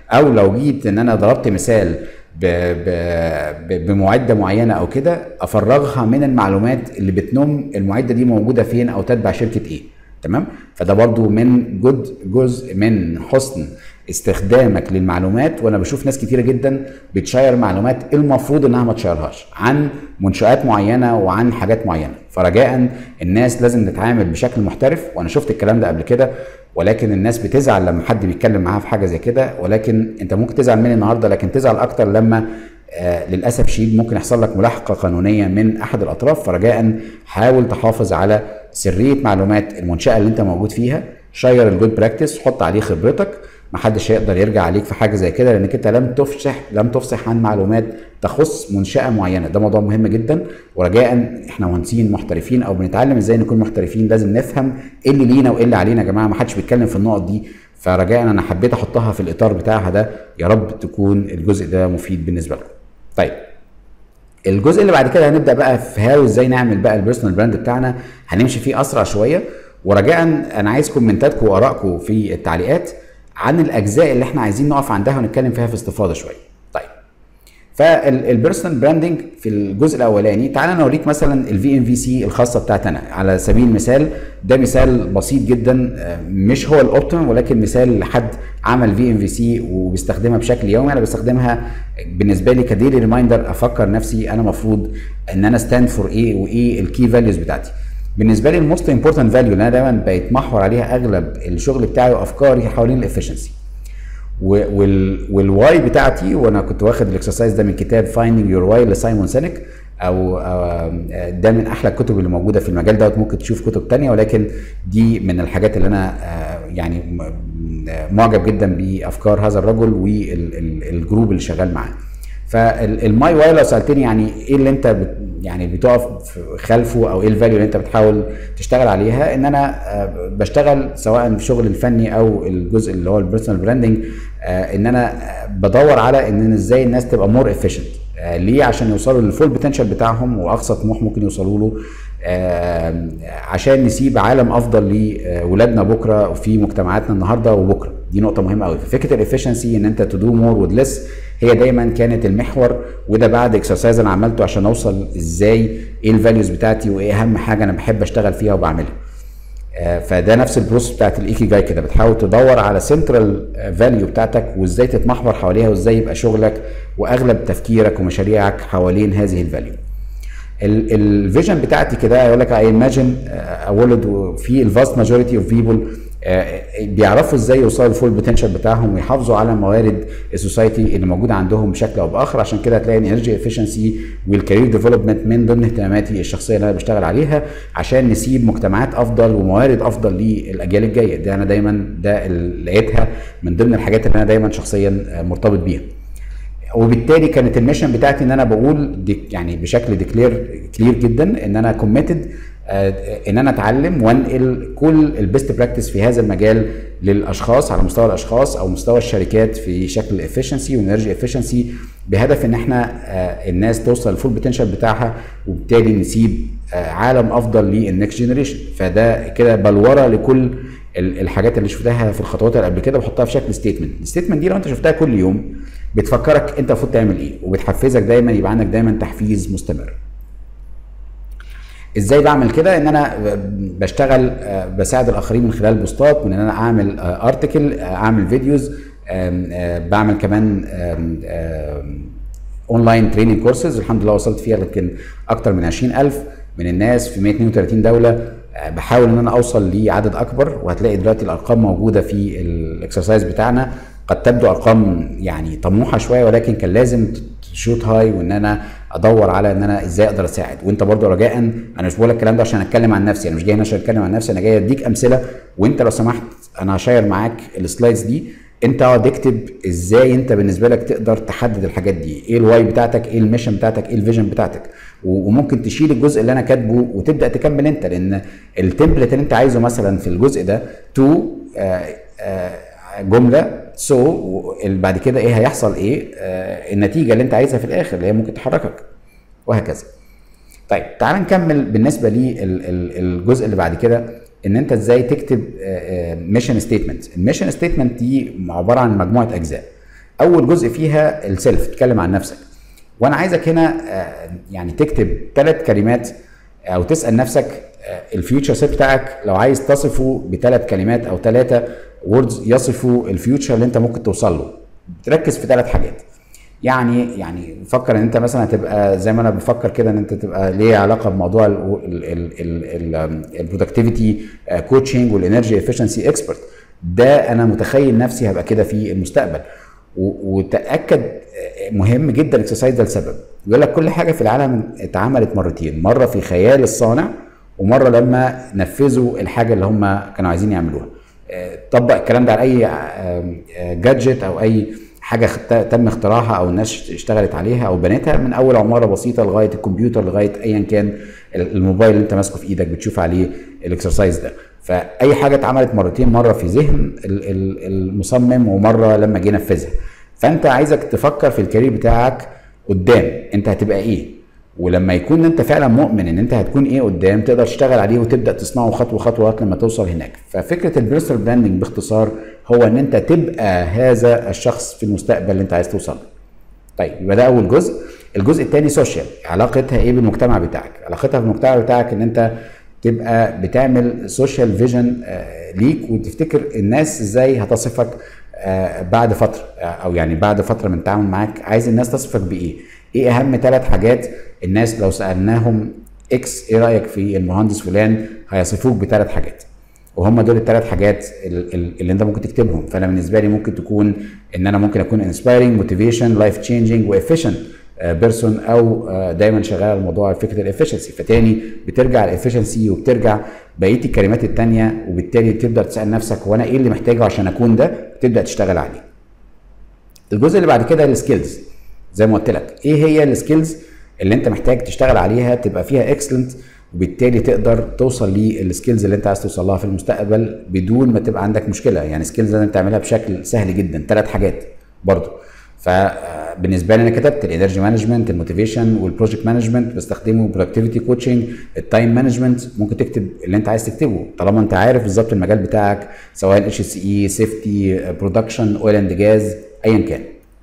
او لو جيت ان انا ضربت مثال ب ب ب بمعده معينه او كده افرغها من المعلومات اللي بتنم المعده دي موجوده فين او تتبع شركه ايه تمام فده برضو من جد جزء من حسن استخدامك للمعلومات وانا بشوف ناس كتيره جدا بتشير معلومات المفروض انها ما تشيرهاش عن منشات معينه وعن حاجات معينه فرجاء الناس لازم تتعامل بشكل محترف وانا شفت الكلام ده قبل كده ولكن الناس بتزعل لما حد بيتكلم معاها في حاجه زي كده ولكن انت ممكن تزعل مني النهارده لكن تزعل اكتر لما آه للاسف شديد ممكن يحصل لك ملاحقه قانونيه من احد الاطراف فرجاء حاول تحافظ على سريه معلومات المنشاه اللي انت موجود فيها شير الجود براكتس حط عليه خبرتك محدش هيقدر يرجع عليك في حاجه زي كده لانك انت لم تفصح لم تفصح عن معلومات تخص منشاه معينه ده موضوع مهم جدا ورجاء احنا مهندسين محترفين او بنتعلم ازاي نكون محترفين لازم نفهم ايه اللي لينا وايه اللي علينا يا جماعه ما حدش بيتكلم في النقط دي فرجاء انا حبيت احطها في الاطار بتاعها ده يا رب تكون الجزء ده مفيد بالنسبه لكم طيب الجزء اللي بعد كده هنبدا بقى في هاو ازاي نعمل بقى البيرسونال براند بتاعنا هنمشي فيه اسرع شويه ورجاء انا عايز كومنتاتكم وارائكم في التعليقات عن الاجزاء اللي احنا عايزين نقف عندها ونتكلم فيها في استفاضه شويه طيب فالبيرسونال براندنج في الجزء الاولاني تعالى نوريك مثلا الفي ام في سي الخاصه بتاعتنا على سبيل المثال ده مثال بسيط جدا مش هو الاوبتيمم ولكن مثال لحد عمل في ام في سي وبيستخدمها بشكل يومي انا بستخدمها بالنسبه لي كديلي ريمايندر افكر نفسي انا المفروض ان انا ستاند فور ايه وايه الكي فاليوز بتاعتي بالنسبه لي الموست امبورتنت فاليو اللي انا دايما بقيت محور عليها اغلب الشغل بتاعي وافكاري حوالين الافشنسي والواي بتاعتي وانا كنت واخد الاكسرسايز ده من كتاب فايندينج يور واي لسايمون سينك او ده من احلى الكتب اللي موجوده في المجال دوت ممكن تشوف كتب تانية ولكن دي من الحاجات اللي انا يعني معجب جدا بافكار هذا الرجل والجروب اللي شغال معاه فالماي واي لو سالتني يعني ايه اللي انت بت يعني بتقف خلفه او ايه الفاليو اللي انت بتحاول تشتغل عليها ان انا بشتغل سواء في الشغل الفني او الجزء اللي هو البيرسونال براندنج ان انا بدور على ان ازاي الناس تبقى مور افيشنت ليه عشان يوصلوا للفول بوتنشال بتاعهم واقصى طموح ممكن يوصلوا له عشان نسيب عالم افضل لولادنا بكره في مجتمعاتنا النهارده وبكره دي نقطه مهمه قوي فكره الافشنسي ان انت تدو مور وذ ليس هي دايما كانت المحور وده بعد اكسرسايز انا عملته عشان اوصل ازاي ايه الفاليوز بتاعتي وايه اهم حاجه انا بحب اشتغل فيها وبعملها فده نفس البروسس بتاعت الايكي جاي كده بتحاول تدور على سنترال فاليو بتاعتك وازاي تتمحور حواليها وازاي يبقى شغلك واغلب تفكيرك ومشاريعك حوالين هذه الفاليو الفيجن بتاعتي كده يقول لك اي ايماجن اولد في الفاست ماجوريتي اوف بيبل بيعرفوا ازاي يوصلوا للفول بوتنشال بتاعهم ويحافظوا على موارد السوسايتي اللي موجوده عندهم بشكل او باخر عشان كده هتلاقي الانرجي افشنسي والكارير ديفلوبمنت من ضمن اهتماماتي الشخصيه اللي انا بشتغل عليها عشان نسيب مجتمعات افضل وموارد افضل للاجيال الجايه ده انا دايما ده لقيتها من ضمن الحاجات اللي انا دايما شخصيا مرتبط بيها وبالتالي كانت الميشن بتاعتي ان انا بقول دي يعني بشكل ديكلير كلير جدا ان انا كوميتد ان انا اتعلم وانقل كل البيست براكتس في هذا المجال للاشخاص على مستوى الاشخاص او مستوى الشركات في شكل الافشنسي والانرجي افشنسي بهدف ان احنا الناس توصل للفول بوتنشال بتاعها وبالتالي نسيب عالم افضل للنكست جنريشن فده كده بلوره لكل الحاجات اللي شفتها في الخطوات اللي قبل كده بحطها في شكل ستيتمنت الستيتمنت دي لو انت شفتها كل يوم بتفكرك انت المفروض تعمل ايه وبتحفزك دايما يبقى عندك دايما تحفيز مستمر ازاي بعمل كده ان انا بشتغل بساعد الاخرين من خلال بوستات من ان انا اعمل ارتكل اعمل فيديوز بعمل كمان اونلاين تريننج كورسز الحمد لله وصلت فيها لكن اكتر من 20000 من الناس في 132 دوله بحاول ان انا اوصل لعدد اكبر وهتلاقي دلوقتي الارقام موجوده في الاكسرسايز بتاعنا قد تبدو ارقام يعني طموحه شويه ولكن كان لازم تشوت هاي وان انا ادور على ان انا ازاي اقدر اساعد وانت برضو رجاء انا مش بقول الكلام ده عشان اتكلم عن نفسي انا مش جاي هنا عشان اتكلم عن نفسي انا جاي اديك امثله وانت لو سمحت انا هشير معاك السلايدز دي انت اقعد اكتب ازاي انت بالنسبه لك تقدر تحدد الحاجات دي ايه الواي بتاعتك ايه الميشن بتاعتك ايه الفيجن بتاعتك وممكن تشيل الجزء اللي انا كاتبه وتبدا تكمل انت لان التمبلت اللي انت عايزه مثلا في الجزء ده تو جمله سو so, بعد كده ايه هيحصل ايه آه النتيجه اللي انت عايزها في الاخر اللي هي ممكن تحركك وهكذا طيب تعال نكمل بالنسبه للجزء اللي بعد كده ان انت ازاي تكتب ميشن ستيتمنت الميشن ستيتمنت دي عباره عن مجموعه اجزاء اول جزء فيها السيلف تتكلم عن نفسك وانا عايزك هنا آه، يعني تكتب ثلاث كلمات او تسال نفسك الفيوتشر سيت بتاعك لو عايز تصفه بثلاث كلمات او ثلاثه ووردز يصفوا الفيوتشر اللي انت ممكن توصل له تركز في ثلاث حاجات يعني يعني فكر ان انت مثلا هتبقى زي ما انا بفكر كده ان انت تبقى ليه علاقه بموضوع البرودكتيفيتي كوتشنج والانرجي افشنسي اكسبرت ده انا متخيل نفسي هبقى كده في المستقبل وتاكد آه، مهم جدا الاكسرسايز ده لسبب يقول لك كل حاجه في العالم اتعملت مرتين مره في خيال الصانع ومره لما نفذوا الحاجه اللي هم كانوا عايزين يعملوها آه، طبق الكلام ده على اي جادجت او اي حاجه تم اختراعها او الناس اشتغلت عليها او بنتها من اول عماره بسيطه لغايه الكمبيوتر لغايه ايا كان الموبايل اللي انت ماسكه في ايدك بتشوف عليه الاكسرسايز ده فاي حاجه اتعملت مرتين مره في ذهن المصمم ومره لما جه ينفذها فانت عايزك تفكر في الكارير بتاعك قدام انت هتبقى ايه ولما يكون انت فعلا مؤمن ان انت هتكون ايه قدام تقدر تشتغل عليه وتبدا تصنعه خطوه خطوه لغايه لما توصل هناك ففكره البيرسونال براندنج باختصار هو ان انت تبقى هذا الشخص في المستقبل اللي انت عايز توصل له طيب يبقى ده اول جزء الجزء الثاني سوشيال علاقتها ايه بالمجتمع بتاعك علاقتها بالمجتمع بتاعك ان انت تبقى بتعمل سوشيال فيجن ليك وتفتكر الناس ازاي هتصفك آه، بعد فتره او يعني بعد فتره من التعامل معاك عايز الناس تصفك بايه ايه اهم ثلاث حاجات الناس لو سالناهم اكس ايه رايك في المهندس فلان هيصفوك بثلاث حاجات وهم دول الثلاث حاجات اللي انت ممكن تكتبهم فانا بالنسبه لي ممكن تكون ان انا ممكن اكون انسبايرنج موتيفيشن لايف تشينجينج وافيشنت بيرسون او آه، دايما شغال على موضوع فكره الافشنسي فتاني بترجع الافشنسي وبترجع بقيه الكلمات التانية وبالتالي تبدا تسال نفسك هو انا ايه اللي محتاجه عشان اكون ده تبدا تشتغل عليه الجزء اللي بعد كده السكيلز زي ما قلت لك ايه هي السكيلز اللي انت محتاج تشتغل عليها تبقى فيها اكسلنت وبالتالي تقدر توصل للسكيلز اللي انت عايز توصل لها في المستقبل بدون ما تبقى عندك مشكله يعني سكيلز لازم تعملها بشكل سهل جدا ثلاث حاجات برضو فبالنسبه لي انا كتبت الانرجي مانجمنت الموتيفيشن والبروجكت مانجمنت بستخدمه برودكتيفيتي كوتشنج التايم مانجمنت ممكن تكتب اللي انت عايز تكتبه طالما انت عارف بالظبط المجال بتاعك سواء اتش سي اي سيفتي برودكشن اويل اند جاز ايا كان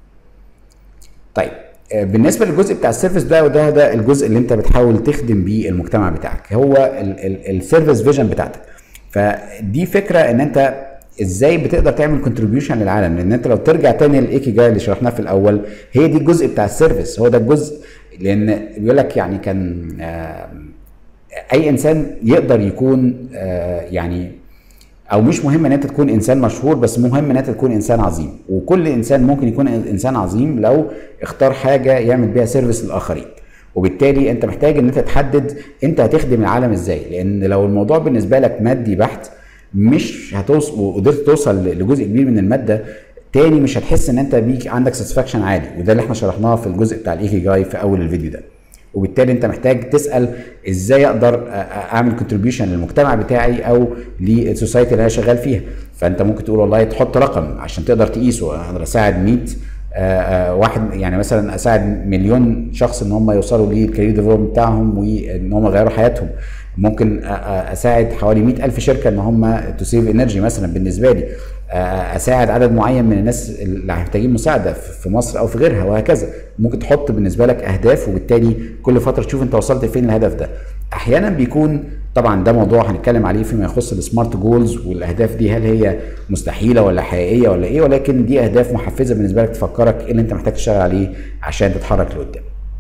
طيب آه، بالنسبه للجزء بتاع السيرفيس ده وده ده الجزء اللي انت بتحاول تخدم بيه المجتمع بتاعك هو السيرفيس فيجن بتاعتك فدي فكره ان انت ازاي بتقدر تعمل كونتريبيوشن للعالم لان انت لو ترجع تاني للايكي جاي اللي شرحناه في الاول هي دي الجزء بتاع السيرفيس هو ده الجزء لان بيقول لك يعني كان آه، اي انسان يقدر يكون آه، يعني او مش مهم ان انت تكون انسان مشهور بس مهم ان انت تكون انسان عظيم وكل انسان ممكن يكون انسان عظيم لو اختار حاجه يعمل بيها سيرفيس للاخرين وبالتالي انت محتاج ان انت تحدد انت هتخدم العالم ازاي لان لو الموضوع بالنسبه لك مادي بحت مش هتوصل وقدرت توصل لجزء كبير من الماده تاني مش هتحس ان انت بيك عندك ساتسفاكشن عالي وده اللي احنا شرحناه في الجزء بتاع الايكي جاي في اول الفيديو ده وبالتالي انت محتاج تسال ازاي اقدر اعمل كونتريبيوشن للمجتمع بتاعي او للسوسايتي اللي انا شغال فيها فانت ممكن تقول والله تحط رقم عشان تقدر تقيسه انا اساعد 100 واحد يعني مثلا اساعد مليون شخص ان هم يوصلوا للكارير ديفلوبمنت بتاعهم وان هم يغيروا حياتهم ممكن اساعد حوالي 100 الف شركه ان هم تسيف انرجي مثلا بالنسبه لي اساعد عدد معين من الناس اللي محتاجين مساعده في مصر او في غيرها وهكذا ممكن تحط بالنسبه لك اهداف وبالتالي كل فتره تشوف انت وصلت فين الهدف ده احيانا بيكون طبعا ده موضوع هنتكلم عليه فيما يخص السمارت جولز والاهداف دي هل هي مستحيله ولا حقيقيه ولا ايه ولكن دي اهداف محفزه بالنسبه لك تفكرك ايه اللي انت محتاج تشتغل عليه عشان تتحرك لقدام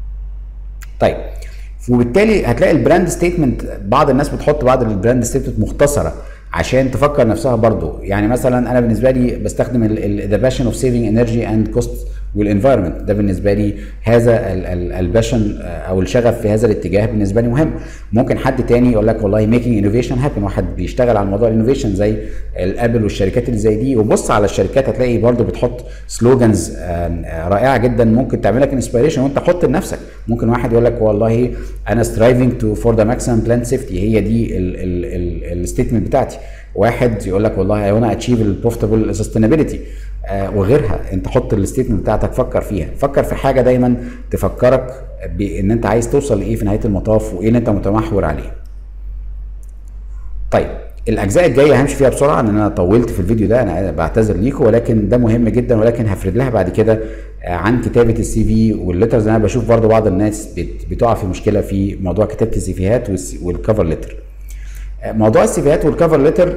طيب وبالتالي هتلاقي البراند ستيتمنت بعض الناس بتحط بعض البراند ستيتمنت مختصره عشان تفكر نفسها برضو يعني مثلا انا بالنسبه لي بستخدم ذا باشن اوف سيفنج انرجي اند كوست والانفايرمنت ده بالنسبه لي هذا الباشن آه، او الشغف في هذا الاتجاه بالنسبه لي مهم ممكن حد تاني يقول لك والله ميكينج انوفيشن هابن واحد بيشتغل على موضوع الانوفيشن زي الابل والشركات اللي زي دي وبص على الشركات هتلاقي برضو بتحط سلوجانز آه، رائعه جدا ممكن تعمل لك انسبيريشن وانت حط لنفسك ممكن واحد يقول لك والله انا سترايفنج تو فور ذا ماكسيمم بلانت سيفتي هي دي الستيتمنت بتاعتي واحد يقول لك والله اي وانا اتشيف البروفيتابل سستينابيلتي وغيرها انت حط الستيتمنت بتاعتك فكر فيها فكر في حاجه دايما تفكرك بان انت عايز توصل لايه في نهايه المطاف وايه اللي انت متمحور عليه طيب الاجزاء الجايه همشي فيها بسرعه ان انا طولت في الفيديو ده انا بعتذر ليكم ولكن ده مهم جدا ولكن هفرد لها بعد كده عن كتابه السي في والليترز انا بشوف برضو بعض الناس بتقع في مشكله في موضوع كتابه السيفيهات والكفر ليتر موضوع السيفيهات والكفر ليتر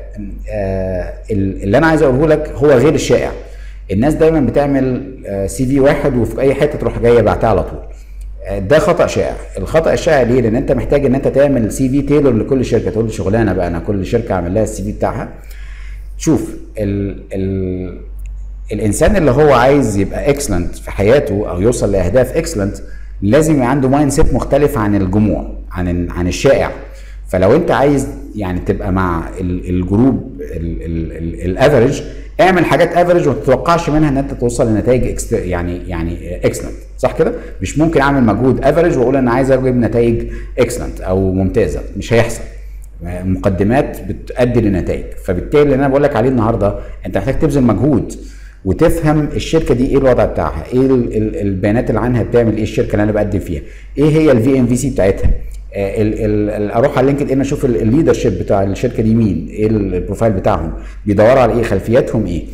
اللي انا عايز اقوله لك هو غير الشائع الناس دايما بتعمل سي في واحد وفي اي حته تروح جايه بعتها على طول ده خطا شائع الخطا الشائع ليه لان انت محتاج ان انت تعمل سي في تيلور لكل شركه تقول شغلانه بقى انا كل شركه اعمل لها السي في بتاعها شوف ال ال الانسان اللي هو عايز يبقى اكسلنت في حياته او يوصل لاهداف اكسلنت لازم يبقى عنده مايند سيت مختلف عن الجموع عن عن الشائع فلو انت عايز يعني تبقى مع الجروب الافريج اعمل حاجات افريج وما تتوقعش منها ان انت توصل لنتائج يعني يعني اكسلنت صح كده مش ممكن اعمل مجهود افريج واقول انا عايز اجيب نتائج اكسلنت او ممتازه مش هيحصل مقدمات بتؤدي لنتائج فبالتالي اللي انا بقول لك عليه النهارده انت محتاج تبذل مجهود وتفهم الشركه دي ايه الوضع بتاعها ايه البيانات اللي عنها بتعمل ايه الشركه اللي انا بقدم فيها ايه هي الفي ام في سي بتاعتها ال ال اروح على لينكد ان اشوف الليدر شيب بتاع الشركه دي مين ايه البروفايل بتاعهم بيدوروا على ايه خلفياتهم ايه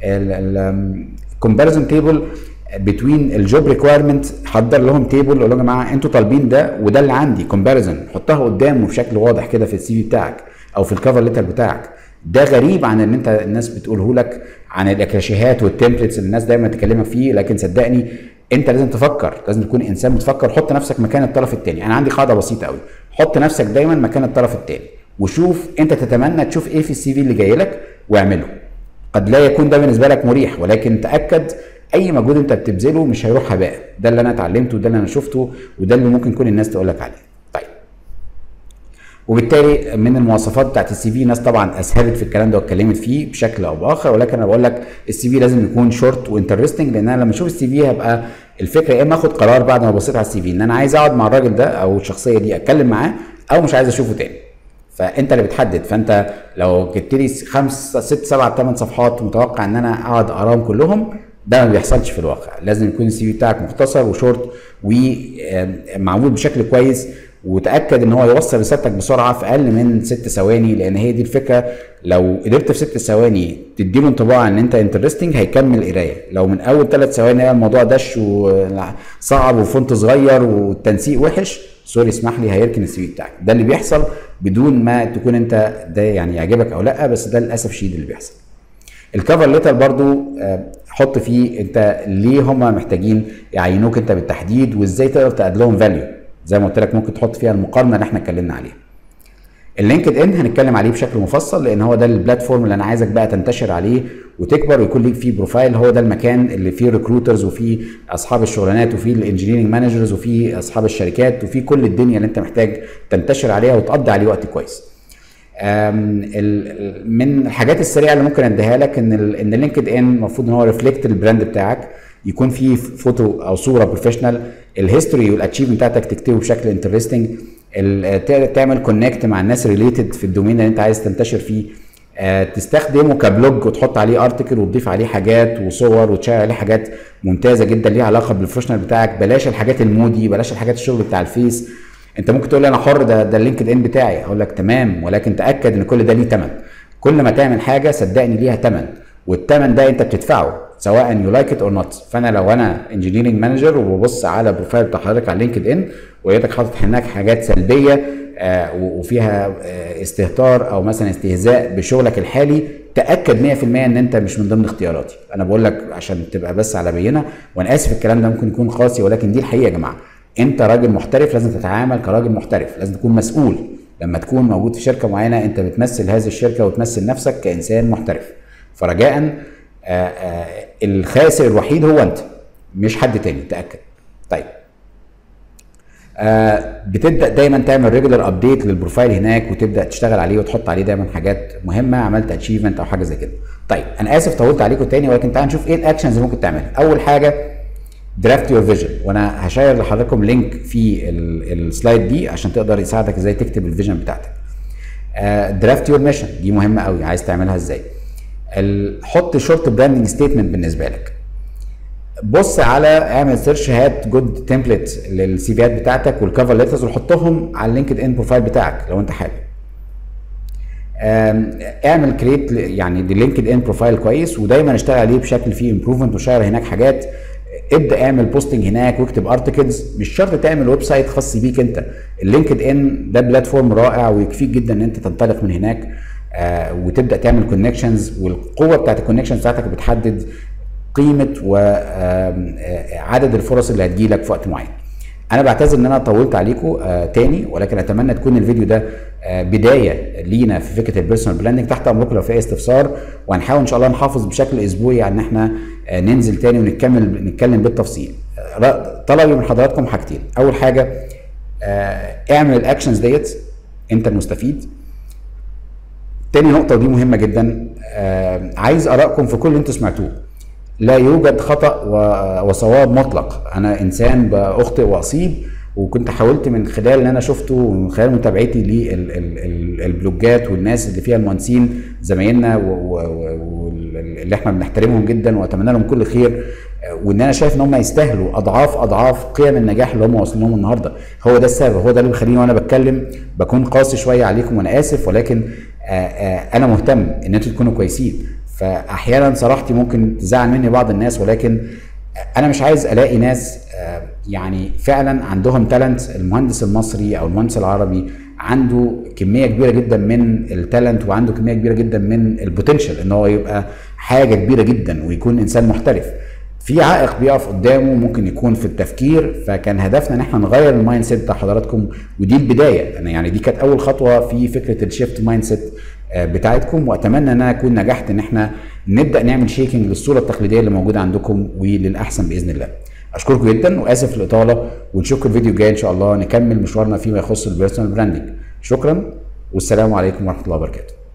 الكومباريزون تيبل بتوين الجوب ريكويرمنت حضر لهم تيبل قول لهم يا جماعه انتوا طالبين ده وده اللي عندي كومباريزون حطها قدامه بشكل واضح كده في السي في بتاعك او في الكفر ليتر بتاعك ده غريب عن ان انت الناس بتقوله لك عن الاكراشيهات والتمبلتس اللي الناس دايما تكلمك فيه لكن صدقني انت لازم تفكر لازم تكون انسان بتفكر حط نفسك مكان الطرف الثاني انا عندي قاعده بسيطه قوي حط نفسك دايما مكان الطرف الثاني وشوف انت تتمنى تشوف ايه في السي في اللي جاي لك واعمله قد لا يكون ده بالنسبه لك مريح ولكن تاكد اي مجهود انت بتبذله مش هيروح هباء ده اللي انا اتعلمته وده اللي انا شفته وده اللي ممكن كل الناس تقول لك عليه طيب وبالتالي من المواصفات بتاعت السي في ناس طبعا اسهلت في الكلام ده واتكلمت فيه بشكل او باخر ولكن انا بقول لك السي في لازم يكون شورت وانترستنج لان انا لما اشوف السي في هبقى الفكره يا اما اخد قرار بعد ما بصيت على السي في ان انا عايز اقعد مع الراجل ده او الشخصيه دي اتكلم معاه او مش عايز اشوفه تاني فانت اللي بتحدد فانت لو جبت لي خمس ست سبع ثمان صفحات متوقع ان انا اقعد اقراهم كلهم ده ما بيحصلش في الواقع لازم يكون السي في بتاعك مختصر وشورت ومعمول بشكل كويس وتاكد ان هو يوصل رسالتك بسرعه في اقل من ست ثواني لان هي دي الفكره لو قدرت في ست ثواني تديله انطباع ان انت انترستنج هيكمل قرايه لو من اول ثلاث ثواني الموضوع دش وصعب وفونت صغير والتنسيق وحش سوري اسمح لي هيركن السي في بتاعك ده اللي بيحصل بدون ما تكون انت ده يعني يعجبك او لا بس ده للاسف الشديد اللي بيحصل الكفر ليتر برضو حط فيه انت ليه هم محتاجين يعينوك انت بالتحديد وازاي تقدر تقدم لهم فاليو زي ما قلت لك ممكن تحط فيها المقارنه اللي احنا اتكلمنا عليها اللينكد ان هنتكلم عليه بشكل مفصل لان هو ده البلاتفورم اللي انا عايزك بقى تنتشر عليه وتكبر ويكون ليك فيه بروفايل هو ده المكان اللي فيه ريكروترز وفيه اصحاب الشغلانات وفيه الانجينيرنج مانجرز وفيه اصحاب الشركات وفيه كل الدنيا اللي انت محتاج تنتشر عليها وتقضي عليه وقت كويس من الحاجات السريعه اللي ممكن اديها لك ان ان لينكد ان المفروض ان هو ريفلكت البراند بتاعك يكون فيه فوتو او صوره بروفيشنال الهيستوري والاتشيفمنت بتاعتك تكتبه بشكل انترستنج تعمل كونكت مع الناس ريليتد في الدومين اللي انت عايز تنتشر فيه أه تستخدمه كبلوج وتحط عليه ارتكل وتضيف عليه حاجات وصور وتشير عليه حاجات ممتازه جدا ليها علاقه بالبروفيشنال بتاعك بلاش الحاجات المودي بلاش الحاجات الشغل بتاع الفيس انت ممكن تقول لي انا حر ده ده اللينكد ان بتاعي اقول لك تمام ولكن تاكد ان كل ده ليه ثمن كل ما تعمل حاجه صدقني ليها ثمن والثمن ده انت بتدفعه سواء يو لايك ات اور نوت فانا لو انا انجينيرنج مانجر وببص على البروفايل بتاع حضرتك على لينكد ان ولقيتك حاطط هناك حاجات سلبيه آه وفيها آه استهتار او مثلا استهزاء بشغلك الحالي تاكد 100% ان انت مش من ضمن اختياراتي انا بقول لك عشان تبقى بس على بينه وانا اسف الكلام ده ممكن يكون قاسي ولكن دي الحقيقه يا جماعه انت راجل محترف لازم تتعامل كراجل محترف لازم تكون مسؤول لما تكون موجود في شركه معينه انت بتمثل هذه الشركه وتمثل نفسك كانسان محترف فرجاء آآ آآ الخاسر الوحيد هو انت مش حد تاني تاكد طيب بتبدا دايما تعمل ريجولار ابديت للبروفايل هناك وتبدا تشتغل عليه وتحط عليه دايما حاجات مهمه عملت اتشيفمنت او حاجه زي كده طيب انا اسف طولت عليكم تاني ولكن تعال نشوف ايه الاكشنز اللي ممكن تعملها اول حاجه درافت يور فيجن وانا هشير لحضراتكم لينك في السلايد دي عشان تقدر يساعدك ازاي تكتب الفيجن بتاعتك درافت يور ميشن دي مهمه قوي عايز تعملها ازاي حط شورت براندنج ستيتمنت بالنسبه لك بص على اعمل سيرش هات جود تمبلت للسي فيات بتاعتك والكفر ليترز وحطهم على اللينكد ان بروفايل بتاعك لو انت حابب اعمل كريت يعني لينكد ان بروفايل كويس ودايما اشتغل عليه بشكل فيه امبروفمنت وشغل هناك حاجات ابدا اعمل بوستنج هناك واكتب ارتكلز مش شرط تعمل ويب سايت خاص بيك انت اللينكد ان ده بلاتفورم رائع ويكفيك جدا ان انت تنطلق من هناك آه وتبدا تعمل كونكشنز والقوه بتاعت الكونكشنز بتاعتك بتحدد قيمه وعدد الفرص اللي هتجيلك في وقت معين انا بعتذر ان انا طولت عليكم آه تاني ولكن اتمنى تكون الفيديو ده آه بدايه لينا في فكره البيرسونال براندنج تحت امركم لو في اي استفسار وهنحاول ان شاء الله نحافظ بشكل اسبوعي على ان احنا آه ننزل تاني ونكمل نتكلم بالتفصيل آه طلبي من حضراتكم حاجتين اول حاجه آه اعمل الاكشنز ديت انت المستفيد تاني نقطه ودي مهمه جدا آه عايز ارائكم في كل اللي انتوا سمعتوه لا يوجد خطا وصواب مطلق انا انسان باخطئ واصيب وكنت حاولت من خلال اللي انا شفته ومن خلال متابعتي للبلوجات والناس اللي فيها المهندسين زمايلنا واللي احنا بنحترمهم جدا واتمنى لهم كل خير وان انا شايف ان هم يستاهلوا اضعاف اضعاف قيم النجاح اللي هم واصلين لهم النهارده هو ده السبب هو ده اللي بيخليني وانا بتكلم بكون قاسي شويه عليكم وانا اسف ولكن انا مهتم ان انتوا تكونوا كويسين فاحيانا صراحتي ممكن تزعل مني بعض الناس ولكن انا مش عايز الاقي ناس يعني فعلا عندهم تالنت المهندس المصري او المهندس العربي عنده كميه كبيره جدا من التالنت وعنده كميه كبيره جدا من البوتنشال ان هو يبقى حاجه كبيره جدا ويكون انسان محترف في عائق بيقف قدامه ممكن يكون في التفكير فكان هدفنا ان احنا نغير المايند سيت بتاع حضراتكم ودي البدايه انا يعني دي كانت اول خطوه في فكره الشيفت مايند سيت بتاعتكم واتمنى ان انا اكون نجحت ان احنا نبدا نعمل شيكنج للصوره التقليديه اللي موجوده عندكم وللاحسن باذن الله اشكركم جدا واسف الاطاله ونشوفكم الفيديو الجاي ان شاء الله نكمل مشوارنا فيما يخص البيرسونال براندنج شكرا والسلام عليكم ورحمه الله وبركاته